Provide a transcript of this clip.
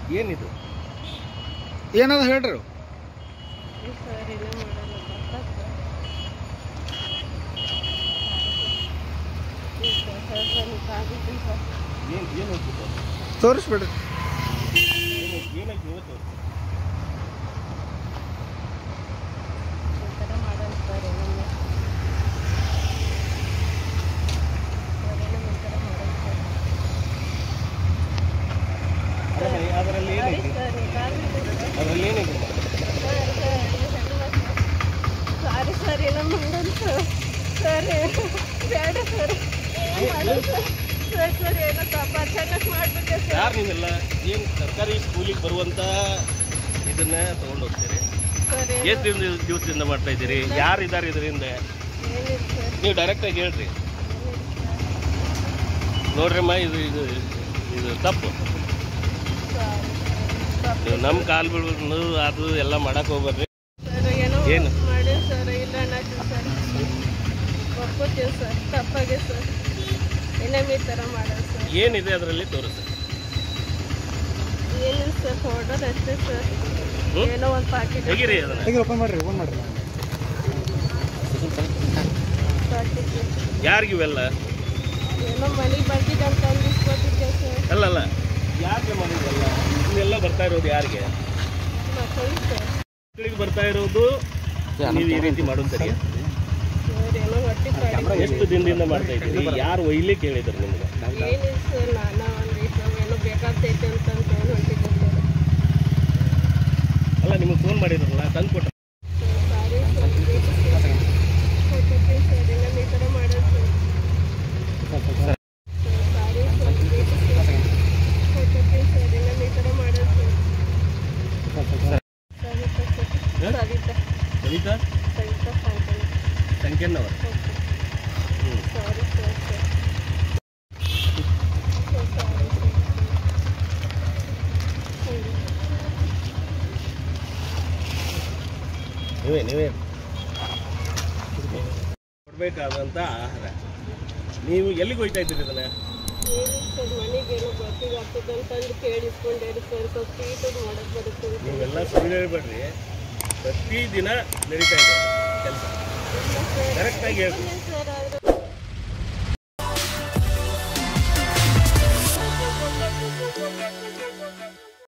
ಏನಿದು ಏನದ ಹೇಳ್ರಿ ಸರ್ ಏನೋ ಮಾಡಲ್ಲ ಗೊತ್ತಾಗ್ತದೆ. ಈ ಸರ್ ಸರ್ ನನಗೆ ಆಗುತ್ತೆ ಸರ್ ಏನು ಏನು ಹೋಗ್ತಿತ್ತು ತೋರಿಸ್ಬಿಡ್ರಿ ಏನಾಯ್ತು ಇವತ್ತು ಈ ಥರ ಮಾಡಲ್ಲ ಸರ್ ಏನೋ ಸರ್ ಏನೋ ಈ ಥರ ಮಾಡಲ್ಲ ಸರ್ ಅದರಲ್ಲಿ ಅದರಲ್ಲಿ ಸಾರಿ ಏನೈತಿ ಸರ್ ಗೊತ್ತಾಗುತ್ತೆ ಸರ್ ಅದರಲ್ಲಿ ಏನೈತಿ ಸಾರಿ ಸರ್ ಏನೋ ಮಾಡಲ್ಲ ಸರ್ ಸರ್ ಬೇಡ ಸರ್ ಏನೋ ಮಾಡಲ್ಲ ಸರ್ ಸರ್ ಸರ್ ಏನೋ ತಪ್ಪ ಅಚಾನಕ್ ಮಾಡ್ಬಿಟ್ಟೆ ಸರ್ ಯಾರು ನೀವೆಲ್ಲ ಏನು ಸರ್ಕಾರಿ ಸ್ಕೂಲಿಗೆ ಬರುವಂತ ಇದನ್ನ ತಗೊಂಡು ಹೋಗ್ತೀರಿ ಸರ್ ಏನೋ ಎಷ್ಟು ದಿನ ದಿವಸದಿಂದ ಮಾಡ್ತಾ ಇದ್ದೀರಿ ಯಾರು ಇದ್ದಾರೆ ಇದರಿಂದ ಏನಿಲ್ಲ ಸರ್ ನೀವು ಡೈರೆಕ್ಟಾಗಿ ಹೇಳ್ರಿ ನೋಡ್ರಮ್ಮ ಇದು ಇದು ಇದು ತಪ್ಪು ಸಾರಿ ತಪ್ಪು ನೀವು ನಮ್ಮ ಕಾಲು ಬೀಳೋದು ಅದು ಎಲ್ಲ ಮಾಡಕ್ಕೆ ಹೋಗ್ಬರ್ರಿ ಸರ್ ಏನೋ ಏನು? ಮಾಡಿ ಸರ್ ಇಲ್ಲ ಅನ್ನತ್ತೀವಿ ಸರ್ ಒಪ್ಕೋತೀವಿ ಸರ್ ತಪ್ಪಾಗೆ ಸರ್ ಇನ್ನೊಮ್ಮೆ ಈ ಥರ ಮಾಡೋದು ಸರ್ ಏನಿದೆ ಅದರಲ್ಲಿ ತೋರಿಸಿ ಏನಿಲ್ಲ ಸರ್ ಹೊಡೋದು ಅಷ್ಟೇ ಸರ್ ಹ್ಮ್? ಏನೋ ಒಂದು ಪಾಕೆಟ್ ತೆಗೀರಿ ಅದನ್ನ ಈಗ ಓಪನ್ ಮಾಡ್ರಿ ಓಪನ್ ಮಾಡ್ರಿ ಪಾಕೆಟ್ ಯಾರಿಗೆ ಇವೆಲ್ಲ ಏನೋ ಮನೆಗೆ ಬಂದಿದ್ದೆ ಅಂತ ಅಂದಿಸ್ಕೊತಿದ್ದೆ ಸರ್ ಅಲ್ಲಲ್ಲ ಯಾರಿಗೆ ಮಾಡಿದೆಲ್ಲ ಇದನ್ನೆಲ್ಲ ಬರ್ತಾ ಇರೋದು ಯಾರಿಗೆ ಮಕ್ಕಳು ಸರ್ ಮಕ್ಕಳಿಗೆ ಬರ್ತಾ ಇರೋದು ನೀವು ಈ ರೀತಿ ಮಾಡೋದು ಸರಿ ಸರ್ ಏನೋ ಹೊಟ್ಟೆ ಪಾಡಿಗೆ ಎಷ್ಟು ದಿನದಿಂದ ಮಾಡ್ತಾ ಇದ್ದೀರಿ ಯಾರು ಒಯ್ಲಿಕ್ಕೆ ಹೇಳಿದ್ರು ನಿಮ್ಗೆ ಏನಿಲ್ಲ ಸರ್ ನಾನು ಒಂದು ಏನೋ ಬೇಕಾಗ್ತೈತೆ ಅಂತ ಅಂತ ಹೊಂಟಿದ್ದೆ ಸರ್ ಅಲ್ಲ ನಿಮಗೆ ಫೋನ್ ಮಾಡಿದ್ರಲ್ಲ ತಂದು ಕೊಟ್ಟ ಸಾರಿ ಸರ್ ಕೊಟ್ಟಿರ್ತೀನಿ ಸರ್ ಇನ್ನೊಮ್ಮೆ ಈ ಥರ ಮಾಡೋದು ಸರ್ ಸಾರಿ ಸರ್ ಕೊಟ್ಟಿರ್ತೀನಿ ಸರ್ ಇನ್ನೊಮ್ಮೆ ಈ ಥರ ಮಾಡೋದು ಸರ್ ಸರಿತಾ ಸರ್ ಸರಿತಾ ಸವಿತಾ ಸರಿತಾ ಸಾಯ್ತಾನೆ ಸಂಖ್ಯೆನವರು ಹ್ಞೂ sorry sir sir sir sorry sir ಸರಿ ನೀವೇ ನೀವೇ ಕೊಡಬೇಕಾದಂಥ ಆಹಾರ ನೀವು ಎಲ್ಲಿಗೆ ಹೋಗ್ತಾ ಇದ್ದೀರಿ ಇದನ್ನ ಏನು ಸರ್ ಮನೆಗೇನೋ ಗೊತ್ತಿಗೆ ಆಗ್ತದೆ ಅಂತಂದು ಕೇಳಿಸ್ಕೊಂಡೇರಿ ಸರ್ ಸ್ವಲ್ಪ ಸ್ವೀಟದು ಮಾಡೋಕ್ಕೆ ಬರುತ್ತೆ ಅಂತ. ನೀವೆಲ್ಲ ಸುಳ್ಳು ಹೇಳ್ಬೇಡ್ರಿ ಪ್ರತಿ ದಿನ ನಡೀತಾ ಇದೆ ಕೆಲಸ ಇಲ್ಲ ಸರ್ ಕರೆಕ್ಟಾಗಿ ಹೇಳ್ರಿ ಇಲ್ಲ ಸರ್